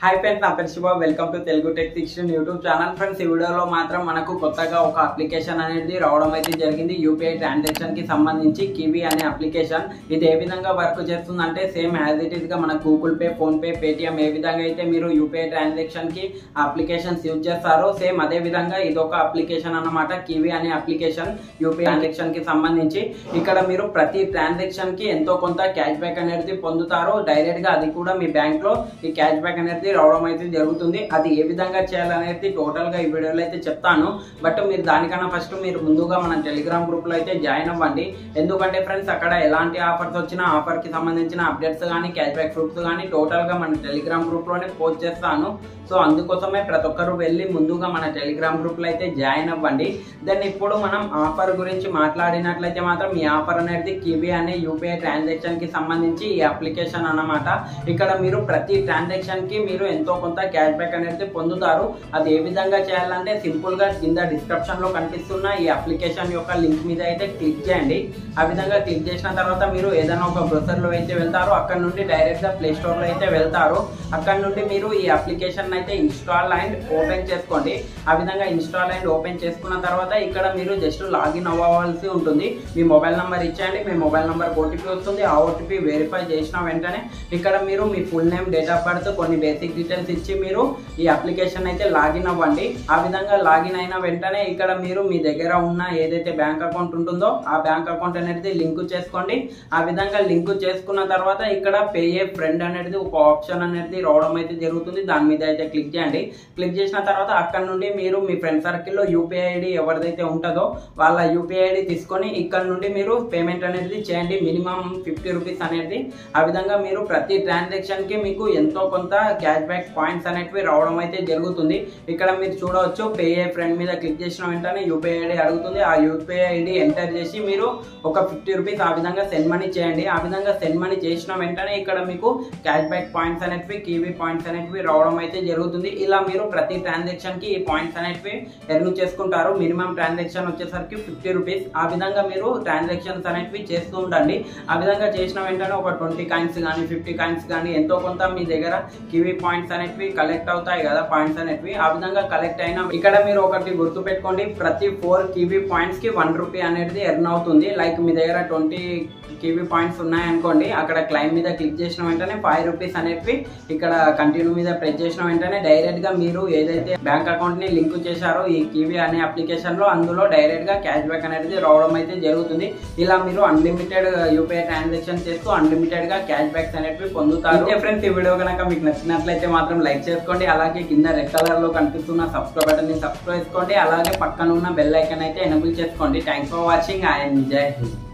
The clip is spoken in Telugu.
హాయ్ ఫ్రెండ్స్ నా పేరు Shiva welcome to Telugu tech sixteen YouTube channel friends ఈ వీడియోలో మాత్రం మనకు కొత్తగా ఒక అప్లికేషన్ అనేది రావడం అయితే జరిగింది యూపీఐ ట్రాన్సాక్షన్ కి సంబంధించి కివి అనే అప్లికేషన్ ఇది ఏ విధంగా వర్క్ చేస్తుందంటే సేమ్ యాజ్ ఇట్ ఈస్ గా మన Google Pay PhonePe Paytm ఏ విధంగా అయితే మీరు యూపీఐ ట్రాన్సాక్షన్ కి అప్లికేషన్స్ యూజ్ చేస్తారో సేమ్ అదే విధంగా ఇది ఒక అప్లికేషన్ అన్నమాట కివి అనే అప్లికేషన్ యూపీఐ ట్రాన్సాక్షన్ కి సంబంధించి ఇక్కడ మీరు ప్రతి ట్రాన్సాక్షన్ కి ఎంతో కొంత క్యాష్ బ్యాక్ అనేది పొందుతారు డైరెక్ట్ గా అది కూడా మీ బ్యాంక్ లో ఈ క్యాష్ బ్యాక్ అనేది రావడం అయితే జరుగుతుంది అది ఏ విధంగా చేయాలనేది టోటల్ గా ఈ వీడియోలో అయితే చెప్తాను బట్ మీరు దానికన్నా ఫస్ట్ మీరు ముందుగా మన టెలిగ్రామ్ గ్రూప్ లో అయితే జాయిన్ అవ్వండి ఎందుకంటే ఫ్రెండ్స్ అక్కడ ఎలాంటి ఆఫర్స్ వచ్చినా ఆఫర్ కి సంబంధించిన అప్డేట్స్ కానీ క్యాష్ బ్యాక్ ప్రూఫ్స్ కానీ టోటల్ గా మన టెలిగ్రామ్ గ్రూప్ లోనే పోస్ట్ చేస్తాను సో అందుకోసమే ప్రతి ఒక్కరు వెళ్ళి ముందుగా మన టెలిగ్రామ్ గ్రూప్ లో అయితే జాయిన్ అవ్వండి దెన్ ఇప్పుడు మనం ఆఫర్ గురించి మాట్లాడినట్లయితే మాత్రం ఈ ఆఫర్ అనేది కివి అనే యూపీఐ ట్రాన్సాక్షన్ కి సంబంధించి ఈ అప్లికేషన్ అన్నమాట ఇక్కడ మీరు ప్రతి ట్రాన్సాక్షన్ కి మీరు ఎంతో కొంత క్యాష్ బ్యాక్ అనేది పొందుతారు అది ఏ విధంగా చేయాలంటే సింపుల్ గా కింద డిస్క్రిప్షన్ లో కనిపిస్తున్న ఈ అప్లికేషన్ యొక్క లింక్ మీద అయితే క్లిక్ చేయండి ఆ విధంగా క్లిక్ చేసిన తర్వాత మీరు ఏదైనా ఒక బ్రౌజర్ లో అయితే వెళ్తారో అక్కడ నుండి డైరెక్ట్ గా ప్లే స్టోర్ లో అయితే వెళ్తారు అక్కడ నుండి మీరు ఈ అప్లికేషన్ అయితే ఇన్స్టాల్ అండ్ ఓపెన్ చేసుకోండి ఆ విధంగా ఇన్స్టాల్ అండ్ ఓపెన్ చేసుకున్న తర్వాత ఇక్కడ మీరు జస్ట్ లాగిన్ అవ్వవలసి ఉంటుంది మీ మొబైల్ నంబర్ ఇచ్చేయండి మీ మొబైల్ నంబర్ ఓటీపీ వస్తుంది ఆ ఓటీపీ వెరిఫై చేసిన వెంటనే ఇక్కడ మీరు మీ full name date of birth కొన్ని బేసిక్ డీటెయిల్స్ ఇచ్చి మీరు ఈ అప్లికేషన్ అయితే లాగిన్ అవ్వండి ఆ విధంగా లాగిన్ అయిన వెంటనే ఇక్కడ మీరు మీ దగ్గర ఉన్న ఏదైతే బ్యాంక్ అకౌంట్ ఉంటుందో ఆ బ్యాంక్ అకౌంట్ అనేది లింక్ చేసుకోండి ఆ విధంగా లింక్ చేసుకున్న తర్వాత ఇక్కడ పే ఏ ఫ్రెండ్ అనేది ఒక ఆప్షన్ అనేది రావడం అయితే జరుగుతుంది దాని మీద అయితే క్లిక్ చేయండి క్లిక్ చేసిన తర్వాత అక్కడ నుండి మీరు మీ ఫ్రెండ్ సర్కిల్లో యూపీఐ ఐడి ఎవరిదైతే ఉంటుందో వాళ్ళ యూపీఐ ఐడి తీసుకొని ఇక్కడ నుండి మీరు పేమెంట్ అనేది చేయండి మినిమం ఫిఫ్టీ రూపీస్ అనేది ఆ విధంగా మీరు ప్రతి ట్రాన్సాక్షన్ కి మీకు ఎంతో కొంత క్యాష్ బ్యాక్ పాయింట్స్ అనేటివి రావడం అయితే జరుగుతుంది ఇక్కడ మీరు చూడవచ్చు పే ఏ ఫ్రెండ్ మీద క్లిక్ చేసిన వెంటనే యూపీఐ ఐడి అడుగుతుంది ఆ యూపీఐ ఐడి ఎంటర్ చేసి మీరు ఒక ఫిఫ్టీ రూపీస్ ఆ విధంగా సెండ్ మనీ చేయండి ఆ విధంగా సెండ్ మనీ చేసిన వెంటనే ఇక్కడ మీకు క్యాష్ బ్యాక్ పాయింట్స్ అనేటివి కీవీ పాయింట్స్ అనేటివి రావడం అయితే జరుగుతుంది ఇలా మీరు ప్రతి ట్రాన్సాక్షన్ కి ఈ పాయింట్స్ అనేటివి ఎర్న్ చేసుకుంటారు మినిమం ట్రాన్సాక్షన్ వచ్చేసరికి ఫిఫ్టీ రూపీస్ ఆ విధంగా మీరు ట్రాన్సాక్షన్స్ అనేటివి చేస్తూ ఉండండి ఆ విధంగా చేసిన వెంటనే ఒక ట్వంటీ కాయిన్స్ కానీ ఫిఫ్టీ కాయిన్స్ కానీ ఎంతో కొంత మీ దగ్గర కివీ పాయింట్స్ అనేటివి కలెక్ట్ అవుతాయి కదా పాయింట్స్ అనేటివి ఆ విధంగా కలెక్ట్ అయిన ఇక్కడ మీరు ఒకటి గుర్తు పెట్టుకోండి ప్రతి ఫోర్ కివీ పాయింట్స్ కి వన్ రూపీ అనేది ఎర్న్ అవుతుంది లైక్ మీ దగ్గర ట్వంటీ కివీ పాయింట్స్ ఉన్నాయనుకోండి అక్కడ క్లైమ్ మీద క్లిక్ చేసిన వెంటనే ఫైవ్ రూపీస్ అనేవి ఇక్కడ కంటిన్యూ మీద ప్రెస్ చేసిన వెంటనే డైరెక్ట్ గా మీరు ఏదైతే బ్యాంక్ అకౌంట్ ని లింక్ చేశారో ఈ కివీ అనే అప్లికేషన్ లో అందులో డైరెక్ట్ గా క్యాష్ బ్యాక్ అనేది రావడం అయితే జరుగుతుంది ఇలా మీరు అన్లిమిటెడ్ యూపీఐ ట్రాన్సాక్షన్ చేస్తూ అన్లిమిటెడ్ గా క్యాష్ బ్యాక్స్ అనేవి పొందుతారు ఫ్రెండ్స్ ఈ వీడియో కనుక మీకు నచ్చినట్లయితే మాత్రం లైక్ చేసుకోండి అలాగే కింద రెడ్ కలర్ లో కనిపిస్తున్న సబ్స్క్రైబ్ బటన్ ని సబ్స్క్రైబ్ చేసుకోండి అలాగే పక్కన ఉన్న బెల్ ఐకన్ అయితే ఎనబుల్ చేసుకోండి thanks for watching and Jai Hind